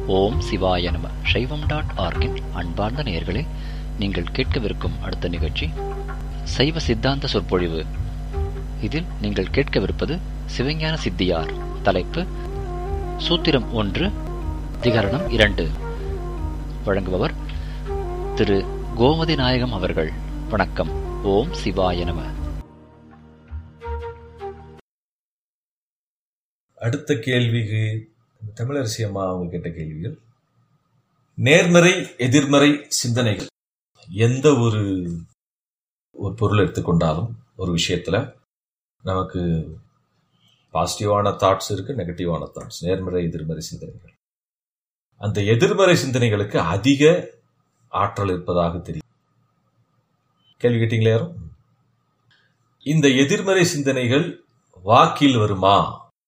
ஓம் சிவாய நம சைவம் டாட் ஆர்கின் அன்பார்ந்த நேயர்களே நீங்கள் கேட்கவிருக்கும் அடுத்த நிகழ்ச்சி சைவ சித்தாந்த சொற்பொழிவு இதில் நீங்கள் கேட்கவிருப்பது சிவஞான சித்தியார் தலைப்பு சூத்திரம் ஒன்று திகரணம் இரண்டு வழங்குபவர் திரு கோமதி நாயகம் அவர்கள் வணக்கம் ஓம் சிவாய நம அடுத்த கேள்விக்கு தமிழரசி அம்மா அவங்க கேட்ட கேள்விகள் நேர்மறை எதிர்மறை சிந்தனைகள் எந்த ஒரு ஒரு பொருள் எடுத்துக்கொண்டாலும் ஒரு விஷயத்துல நமக்கு பாசிட்டிவான தாட்ஸ் இருக்கு நெகட்டிவான தாட்ஸ் நேர்மறை எதிர்மறை சிந்தனைகள் அந்த எதிர்மறை சிந்தனைகளுக்கு அதிக ஆற்றல் இருப்பதாக தெரியும் கேள்வி கேட்டீங்களா யாரும் இந்த எதிர்மறை சிந்தனைகள் வாக்கில் வருமா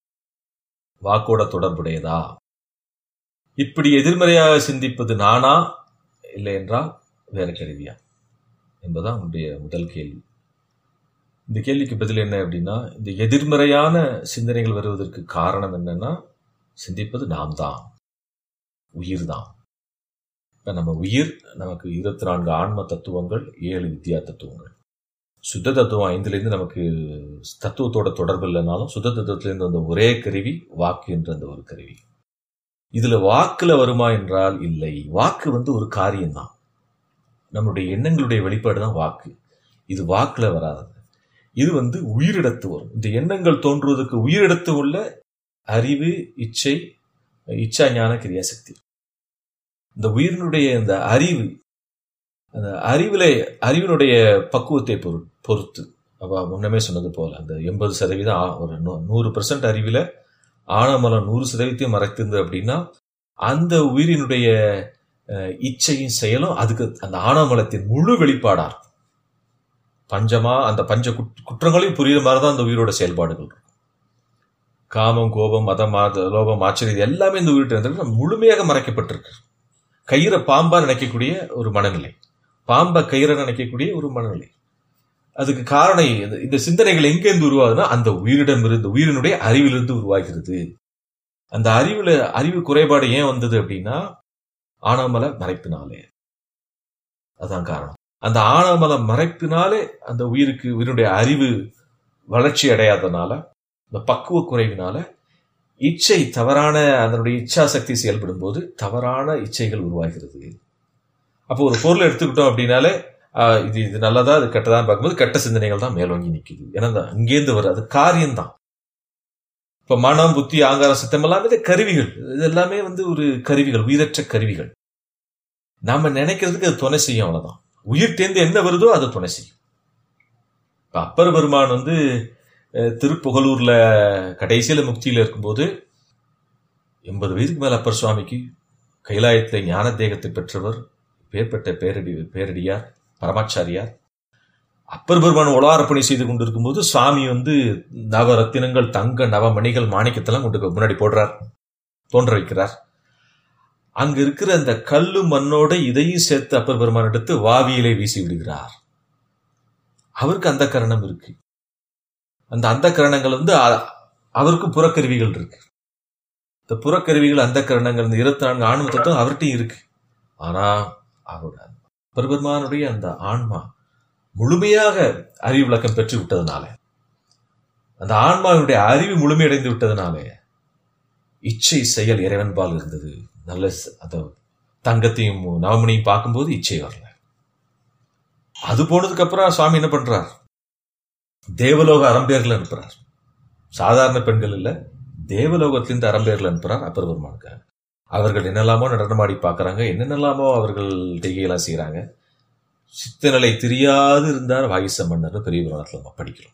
வாக்கோட தொடர்புடையதா இப்படி எதிர்மறையாக சிந்திப்பது நானா இல்லை என்றால் வேற கேள்வியா என்பதுதான் உங்களுடைய முதல் கேள்வி இந்த கேள்விக்கு பதில் என்ன அப்படின்னா இந்த எதிர்மறையான சிந்தனைகள் வருவதற்கு காரணம் என்னன்னா சிந்திப்பது நாம் தான் உயிர் தான் இப்ப நம்ம உயிர் நமக்கு இருபத்தி நான்கு ஆன்ம தத்துவங்கள் ஏழு வித்யா தத்துவங்கள் சுத்த தத்துவம் ஐந்துலேருந்து நமக்கு தத்துவத்தோட தொடர்பு இல்லைனாலும் சுத்த தத்துவத்திலேருந்து வந்த ஒரே கருவி வாக்கு என்ற அந்த ஒரு கருவி இதுல வாக்குல வருமா என்றால் இல்லை வாக்கு வந்து ஒரு காரியம்தான் நம்மளுடைய எண்ணங்களுடைய வெளிப்பாடு தான் வாக்கு இது வாக்குல வராதது இது வந்து உயிரிடத்து வரும் இந்த எண்ணங்கள் தோன்றுவதற்கு உயிரிடத்து உள்ள அறிவு இச்சை இச்சா ஞான கிரியாசக்தி இந்த உயிரினுடைய இந்த அறிவு அந்த அறிவில அறிவினுடைய பக்குவத்தை பொறு பொறுத்து அவ முன்னமே சொன்னது போல அந்த எண்பது சதவீதம் ஒரு நூறு பெர்சன்ட் அறிவில ஆனமலம் நூறு சதவீதத்தையும் மறைத்திருந்தது அப்படின்னா அந்த உயிரினுடைய இச்சையும் செயலும் அதுக்கு அந்த ஆனமலத்தின் முழு வெளிப்பாடா இருக்கும் பஞ்சமா அந்த பஞ்ச குற்றங்களையும் புரியுற மாதிரி தான் அந்த உயிரோட செயல்பாடுகள் இருக்கும் காமம் கோபம் மதம் லோபம் ஆச்சரியம் எல்லாமே இந்த உயிரிட்ட முழுமையாக மறைக்கப்பட்டிருக்கு கயிறை பாம்பா நினைக்கக்கூடிய ஒரு மனநிலை பாம்பை கயிறை நினைக்கக்கூடிய ஒரு மனநிலை அதுக்கு காரணம் இந்த சிந்தனைகள் எங்கேருந்து உருவாகுதுன்னா அந்த உயிரிடம் இருந்து உயிரினுடைய அறிவிலிருந்து உருவாகிறது அந்த அறிவுல அறிவு குறைபாடு ஏன் வந்தது அப்படின்னா ஆனாமல மறைப்பினாலே அதான் காரணம் அந்த ஆனாமல மறைப்பினாலே அந்த உயிருக்கு உயிரினுடைய அறிவு வளர்ச்சி அடையாதனால இந்த பக்குவ குறைவினால இச்சை தவறான அதனுடைய இச்சா சக்தி செயல்படும் போது தவறான இச்சைகள் உருவாகிறது அப்போ ஒரு பொருளை எடுத்துக்கிட்டோம் அப்படின்னாலே இது இது நல்லதா அது கெட்டதான் பார்க்கும்போது கெட்ட சிந்தனைகள் தான் மேலோங்கி நிற்குது ஏன்னா அங்கேருந்து வரும் அது காரியம்தான் இப்ப மனம் புத்தி ஆங்காரம் சித்தம் எல்லாமே கருவிகள் இது எல்லாமே வந்து ஒரு கருவிகள் உயிரற்ற கருவிகள் நாம நினைக்கிறதுக்கு அது துணை செய்யும் அவ்வளவுதான் உயிர் தேர்ந்து என்ன வருதோ அதை துணை செய்யும் இப்ப அப்பர் பெருமான் வந்து திருப்புகலூர்ல கடைசியில முக்தியில இருக்கும்போது எண்பது வயதுக்கு மேல அப்பர் சுவாமிக்கு கைலாயத்துல ஞான தேகத்தை பெற்றவர் பேர்பட்ட பேரடி பேரடியார் பரமாச்சாரியார் அப்பர் பெருமான் உலாரப்பணி செய்து கொண்டிருக்கும் போது சுவாமி வந்து நவரத்தினங்கள் தங்க நவமணிகள் மாணிக்கத்தெல்லாம் கொண்டு முன்னாடி போடுறார் தோன்ற வைக்கிறார் அங்க இருக்கிற அந்த கல்லு மண்ணோட இதையும் சேர்த்து அப்பர் பெருமான் எடுத்து வாவியிலே வீசி விடுகிறார் அவருக்கு அந்த கரணம் இருக்கு அந்த அந்த கரணங்கள் வந்து அவருக்கு புறக்கருவிகள் இருக்கு இந்த புறக்கருவிகள் அந்த கரணங்கள் இந்த இருபத்தி நான்கு ஆன்ம தத்துவம் அவர்கிட்டையும் இருக்கு ஆனா அவருடைய பெருபெருமானுடைய அந்த ஆன்மா முழுமையாக அறிவு விளக்கம் பெற்று விட்டதுனால அந்த ஆன்மாவினுடைய அறிவு முழுமையடைந்து விட்டதுனால இச்சை செயல் இறைவன்பால் இருந்தது நல்ல அந்த தங்கத்தையும் நவமணியும் பார்க்கும்போது இச்சை வரல அது போனதுக்கு அப்புறம் சுவாமி என்ன பண்றார் தேவலோக அறம்பேர்கள் அனுப்புறார் சாதாரண பெண்கள் இல்ல தேவலோகத்திலிருந்து அறம்பேர்கள் அனுப்புறார் அப்பர் பெருமானுக்கு அவர்கள் என்னெல்லாமோ நடனமாடி பார்க்கறாங்க என்னென்னலாமோ அவர்கள் செய்கையெல்லாம் செய்யறாங்க சித்தநிலை தெரியாது இருந்தார் வாயுச மன்னர் பெரிய புராணத்துல நம்ம படிக்கிறோம்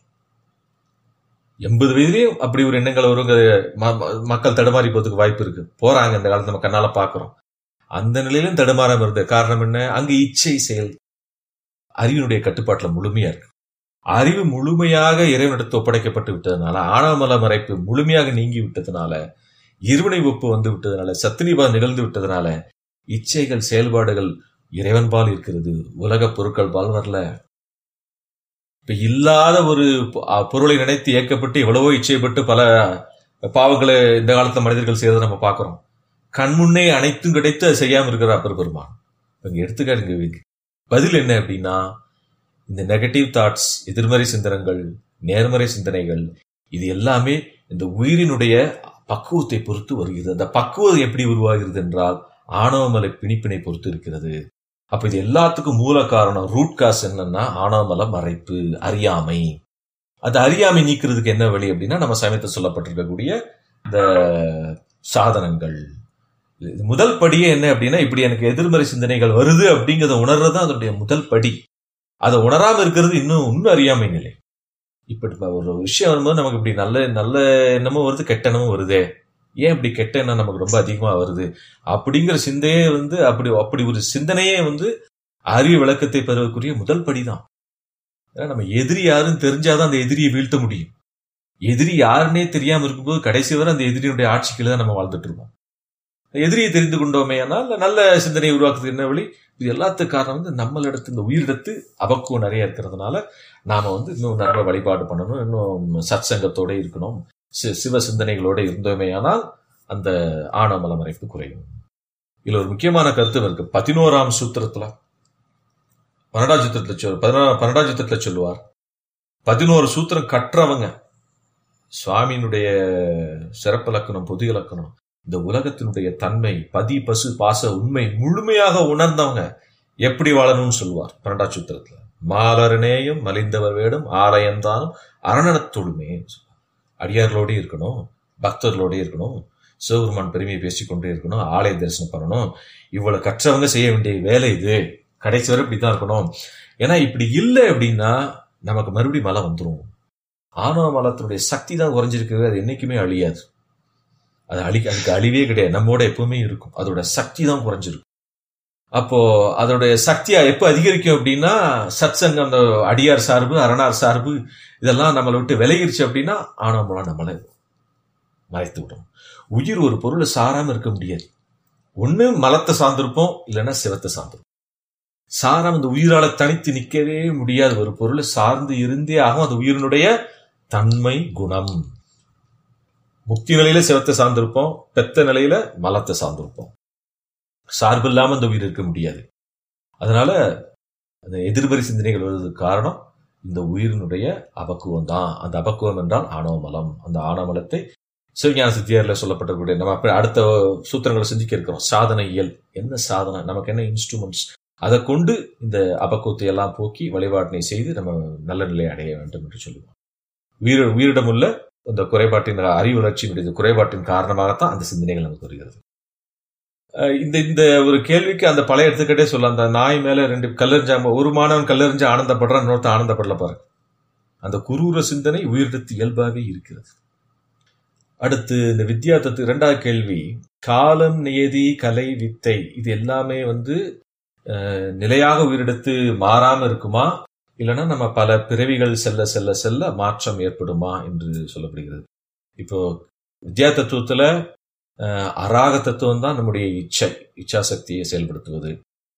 எண்பது வயதுலயும் அப்படி ஒரு எண்ணங்கள் வருங்க மக்கள் தடுமாறி போறதுக்கு வாய்ப்பு இருக்கு போறாங்க இந்த காலத்துல நம்ம கண்ணால பாக்குறோம் அந்த நிலையிலும் தடுமாறாம இருந்த காரணம் என்ன அங்க இச்சை செயல் அறிவினுடைய கட்டுப்பாட்டுல முழுமையா இருக்கு அறிவு முழுமையாக இறைவனிடத்து ஒப்படைக்கப்பட்டு விட்டதுனால ஆனாமல மறைப்பு முழுமையாக நீங்கி விட்டதுனால இருவினை ஒப்பு வந்து விட்டதுனால சத்தினிபாதம் நிகழ்ந்து விட்டதுனால இச்சைகள் செயல்பாடுகள் இறைவன்பால் இருக்கிறது உலக பொருட்கள் பால் வரல இப்ப இல்லாத ஒரு பொருளை நினைத்து இயக்கப்பட்டு எவ்வளவோ இச்சைப்பட்டு பல பாவங்களை இந்த காலத்துல மனிதர்கள் செய்யறதை நம்ம பார்க்கிறோம் கண்முன்னே அனைத்தும் கிடைத்து அதை செய்யாம இருக்கிற அப்பர் பெருமான் இங்க எடுத்துக்காட்டுங்க பதில் என்ன அப்படின்னா இந்த நெகட்டிவ் தாட்ஸ் எதிர்மறை சிந்தனங்கள் நேர்மறை சிந்தனைகள் இது எல்லாமே இந்த உயிரினுடைய பக்குவத்தை பொறுத்து வருகிறது அந்த பக்குவம் எப்படி உருவாகிறது என்றால் ஆணவமலை பிணிப்பினை பொறுத்து இருக்கிறது அப்ப இது எல்லாத்துக்கும் மூல காரணம் ரூட் காஸ் என்னன்னா ஆணவமல மறைப்பு அறியாமை அந்த அறியாமை நீக்கிறதுக்கு என்ன வழி அப்படின்னா நம்ம சமயத்தில் சொல்லப்பட்டிருக்கக்கூடிய இந்த சாதனங்கள் இது முதல் படியே என்ன அப்படின்னா இப்படி எனக்கு எதிர்மறை சிந்தனைகள் வருது அப்படிங்கிறத உணர்றது அதனுடைய முதல் படி அதை உணராம இருக்கிறது இன்னும் இன்னும் அறியாமை நிலை இப்படி ஒரு விஷயம் வரும்போது நமக்கு இப்படி நல்ல நல்ல எண்ணமும் வருது கெட்ட எண்ணமும் வருதே ஏன் இப்படி கெட்ட எண்ணம் நமக்கு ரொம்ப அதிகமா வருது அப்படிங்கிற சிந்தையே வந்து அப்படி அப்படி ஒரு சிந்தனையே வந்து அறிவு விளக்கத்தை பெறக்கூடிய முதல் படிதான் ஏன்னா நம்ம எதிரி யாருன்னு தெரிஞ்சாதான் அந்த எதிரியை வீழ்த்த முடியும் எதிரி யாருன்னே தெரியாம இருக்கும்போது கடைசி வரை அந்த எதிரியுடைய ஆட்சிக்குள்ள தான் நம்ம வாழ்ந்துட்டு இருக்கோம் எதிரியை தெரிந்து கொண்டோமே ஆனால் நல்ல சிந்தனையை உருவாக்குறதுக்கு என்ன வழி இது எல்லாத்துக்கு காரணம் வந்து நம்மளிடத்து இந்த உயிரிடத்து அபக்குவம் நிறைய இருக்கிறதுனால நாம வந்து இன்னும் நல்ல வழிபாடு பண்ணணும் இன்னும் சத் சங்கத்தோட இருக்கணும் சிவ சிந்தனைகளோட இருந்தோமே ஆனால் அந்த ஆணவமல மறைப்பு குறையும் இதுல ஒரு முக்கியமான கருத்து இருக்கு பதினோராம் சூத்திரத்துல பன்னெண்டாம் சூத்திரத்துல சொல் பதினோரா பன்னெண்டாம் சூத்திரத்துல சொல்லுவார் பதினோரு சூத்திரம் கற்றவங்க சுவாமியினுடைய சிறப்பு இலக்கணம் பொது இலக்கணம் இந்த உலகத்தினுடைய தன்மை பதி பசு பாச உண்மை முழுமையாக உணர்ந்தவங்க எப்படி வாழணும்னு சொல்லுவார் பன்னெண்டாம் சூத்திரத்துல மாலரநேயம் மலிந்தவர் வேடும் ஆலயந்தானும் அரணனத்தொழுமே அடியார்களோட இருக்கணும் பக்தர்களோட இருக்கணும் சிவபெருமான் பெருமையை பேசிக்கொண்டே இருக்கணும் ஆலய தரிசனம் பண்ணணும் இவ்வளவு கற்றவங்க செய்ய வேண்டிய வேலை இது கடைசி வரை இப்படித்தான் இருக்கணும் ஏன்னா இப்படி இல்லை அப்படின்னா நமக்கு மறுபடியும் மலை வந்துடும் ஆணவ மலத்தினுடைய சக்தி தான் குறைஞ்சிருக்கிறது அது என்னைக்குமே அழியாது அது அழி அதுக்கு அழிவே கிடையாது நம்மோட எப்பவுமே இருக்கும் அதோட சக்தி தான் குறைஞ்சிருக்கும் அப்போ அதோடைய சக்தியா எப்ப அதிகரிக்கும் அப்படின்னா சத் சங்கம் அந்த அடியார் சார்பு அரணார் சார்பு இதெல்லாம் நம்மளை விட்டு விலகிருச்சு அப்படின்னா ஆணவமெல்லாம் நம்மளை மறைத்து விடும் உயிர் ஒரு பொருளை சாராம இருக்க முடியாது ஒண்ணு மலத்தை சார்ந்திருப்போம் இல்லைன்னா சிவத்தை சார்ந்திருப்போம் சாராம அந்த உயிரால தனித்து நிற்கவே முடியாது ஒரு பொருளை சார்ந்து இருந்தே ஆகும் அந்த உயிரினுடைய தன்மை குணம் முக்தி நிலையில சிவத்தை சார்ந்திருப்போம் பெத்த நிலையில மலத்தை சார்ந்திருப்போம் சார்பு இல்லாம அந்த உயிர் இருக்க முடியாது அதனால அந்த எதிர்மறை சிந்தனைகள் வருவதற்கு காரணம் இந்த உயிரினுடைய அபக்குவம் தான் அந்த அபக்குவம் என்றால் ஆணவமலம் அந்த ஆணவமலத்தை சிவஞான சித்தியார்ல சொல்லப்பட்டக்கூடிய நம்ம அப்ப அடுத்த சூத்திரங்களை சிந்திக்க இருக்கிறோம் சாதனை இயல் என்ன சாதனை நமக்கு என்ன இன்ஸ்ட்ருமெண்ட்ஸ் அதை கொண்டு இந்த அபக்குவத்தை எல்லாம் போக்கி வழிபாட்டினை செய்து நம்ம நல்ல நிலையை அடைய வேண்டும் என்று சொல்லுவோம் உயிர் உயிரிடமுள்ள இந்த குறைபாட்டின் அறிவு வளர்ச்சியினுடைய குறைபாட்டின் காரணமாகத்தான் அந்த சிந்தனைகள் நமக்கு வருகிறது இந்த இந்த ஒரு கேள்விக்கு அந்த பழைய எடுத்துக்கிட்டே சொல்ல அந்த நாய் மேல ரெண்டு கல்லறிஞ்சாம ஒரு மாணவன் கல்லறிஞ்சு ஆனந்தப்படுறான் இன்னொருத்த ஆனந்தப்படல பாருங்க அந்த குரூர சிந்தனை உயிரிடத்து இயல்பாகவே இருக்கிறது அடுத்து இந்த வித்யா தத்து இரண்டாவது கேள்வி காலம் நியதி கலை வித்தை இது எல்லாமே வந்து நிலையாக உயிரிடத்து மாறாம இருக்குமா இல்லைன்னா நம்ம பல பிறவிகள் செல்ல செல்ல செல்ல மாற்றம் ஏற்படுமா என்று சொல்லப்படுகிறது இப்போ வித்யா தத்துவத்துல அராக தத்துவம் தான் நம்முடைய இச்சை இச்சா சக்தியை செயல்படுத்துவது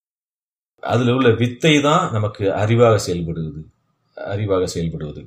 அதுல உள்ள வித்தை தான் நமக்கு அறிவாக செயல்படுவது அறிவாக செயல்படுவது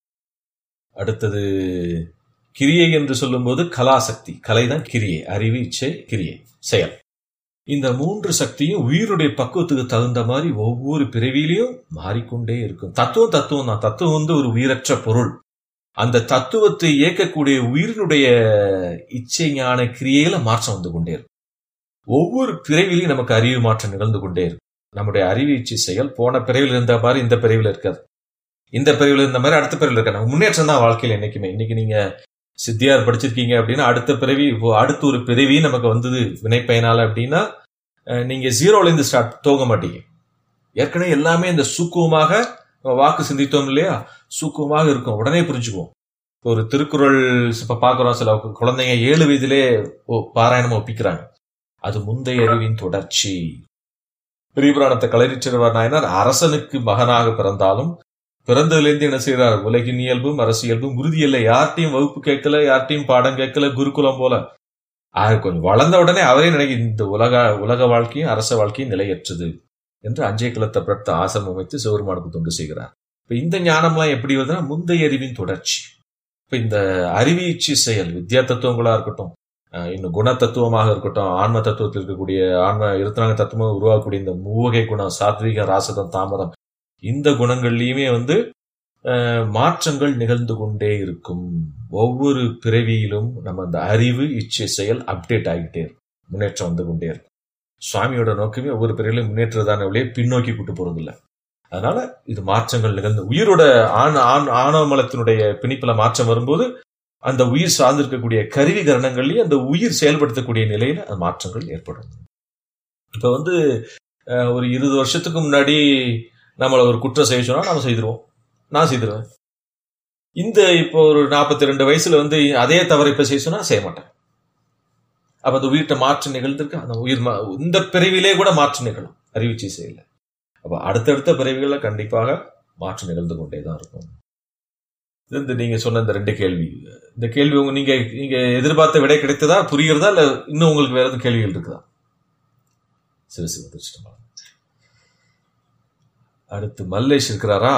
அடுத்தது கிரியை என்று சொல்லும்போது கலாசக்தி கலை தான் கிரியை அறிவு இச்சை கிரியை செயல் இந்த மூன்று சக்தியும் உயிருடைய பக்குவத்துக்கு தகுந்த மாதிரி ஒவ்வொரு பிறவிலையும் மாறிக்கொண்டே இருக்கும் தத்துவம் தத்துவம் தான் தத்துவம் வந்து ஒரு உயிரற்ற பொருள் அந்த தத்துவத்தை இயக்கக்கூடிய உயிரினுடைய இச்சை ஞான கிரியையில மாற்றம் வந்து கொண்டே இருக்கும் ஒவ்வொரு பிறவிலையும் நமக்கு அறிவு மாற்றம் நிகழ்ந்து கொண்டே இருக்கும் நம்முடைய அறிவு இச்சை செயல் போன பிறவில இருந்த மாதிரி இந்த பிறவில இருக்காது இந்த பிறவில இருந்த மாதிரி அடுத்த பிறவில இருக்காது முன்னேற்றம் தான் வாழ்க்கையில் என்னைக்குமே இன்னைக்கு நீங்க சித்தியார் படிச்சிருக்கீங்க அப்படின்னா அடுத்த பிறவி அடுத்த ஒரு பிறவி நமக்கு வந்தது வினைப்பயனால அப்படின்னா நீங்க ஜீரோல இருந்து ஸ்டார்ட் தோக மாட்டீங்க ஏற்கனவே எல்லாமே இந்த சூக்குவமாக வாக்கு சிந்தித்தோம் இல்லையா சூக்குவமாக இருக்கும் உடனே புரிஞ்சுக்குவோம் ஒரு திருக்குறள் இப்ப பாக்குறோம் சில குழந்தைங்க ஏழு வயதிலே பாராயணம் ஒப்பிக்கிறாங்க அது முந்தைய அறிவின் தொடர்ச்சி பிரிபுராணத்தை களரிச்சிருவார் நாயனார் அரசனுக்கு மகனாக பிறந்தாலும் பிறந்ததுலேருந்து என்ன செய்யறார் உலகின் இயல்பும் அரசியல்பும் உறுதியில்லை யார்ட்டையும் வகுப்பு கேட்கல யார்ட்டையும் பாடம் கேட்கல குருகுலம் போல கொஞ்சம் வளர்ந்த உடனே அவரே நினைக்க இந்த உலக உலக வாழ்க்கையும் அரச வாழ்க்கையும் நிலையற்றது என்று அஞ்சை கிளத்தை படுத்த ஆசிரமம் அமைத்து சிவருமானுக்கு தொண்டு செய்கிறார் இப்ப இந்த ஞானம்லாம் எப்படி வருதுன்னா முந்தைய அறிவின் தொடர்ச்சி இப்ப இந்த அறிவீச்சு செயல் வித்யா தத்துவங்களா இருக்கட்டும் அஹ், இன்னும் குண தத்துவமாக இருக்கட்டும் ஆன்ம தத்துவத்தில் இருக்கக்கூடிய ஆன்ம இருபத்தி நான்கு தத்துவம் உருவாக்கக்கூடிய இந்த மூவகை குணம் சாத்வீக ராசதம் தாமதம் இந்த குணங்கள்லயுமே வந்து அஹ், மாற்றங்கள் நிகழ்ந்து கொண்டே இருக்கும் ஒவ்வொரு பிறவியிலும் நம்ம அந்த அறிவு இச்சை செயல் அப்டேட் ஆகிட்டே இருக்கும் முன்னேற்றம் வந்து கொண்டே இருக்கும் சுவாமியோட நோக்கமே ஒவ்வொரு பிறவிலையும் முன்னேற்றதான வழியே பின்னோக்கி கூட்டு போறதில்ல அதனால இது மாற்றங்கள் நிகழ்ந்து உயிரோட ஆண் ஆண் ஆணவ மலத்தினுடைய பிணிப்புல மாற்றம் வரும்போது அந்த உயிர் சார்ந்திருக்கக்கூடிய கருவி கரணங்கள்லயும் அந்த உயிர் செயல்படுத்தக்கூடிய நிலையில அந்த மாற்றங்கள் ஏற்படும் இப்ப வந்து அஹ், ஒரு இருபது வருஷத்துக்கு முன்னாடி நம்மள ஒரு குற்றம் செய்ய சொன்னா நம்ம செய்திருவோம் நான் செய்திருவேன் இந்த இப்போ ஒரு நாற்பத்தி ரெண்டு வயசுல வந்து அதே தவறை இப்ப செய்ய சொன்னா செய்ய மாட்டேன் அப்ப அந்த உயிர்ட்ட மாற்றம் நிகழ்ந்திருக்கு அந்த உயிர் மா- இந்த பிறவிலே கூட மாற்றம் நிகழும் அறிவிச்சை செய்யல அப்ப அடுத்தடுத்த பிறவிகள்ல கண்டிப்பாக மாற்றம் நிகழ்ந்து கொண்டே தான் இருக்கும் இது இந்த நீங்க சொன்ன இந்த ரெண்டு கேள்வி இந்த கேள்வி உங்க நீங்க நீங்க எதிர்பார்த்த விடை கிடைத்ததா புரிகிறதா இல்ல இன்னும் உங்களுக்கு வேற எதுவும் கேள்விகள் இருக்குதா சிவசிவ திருச்சிட்டம்பலம் அடுத்து மல்லேஷ் இருக்கிறாரா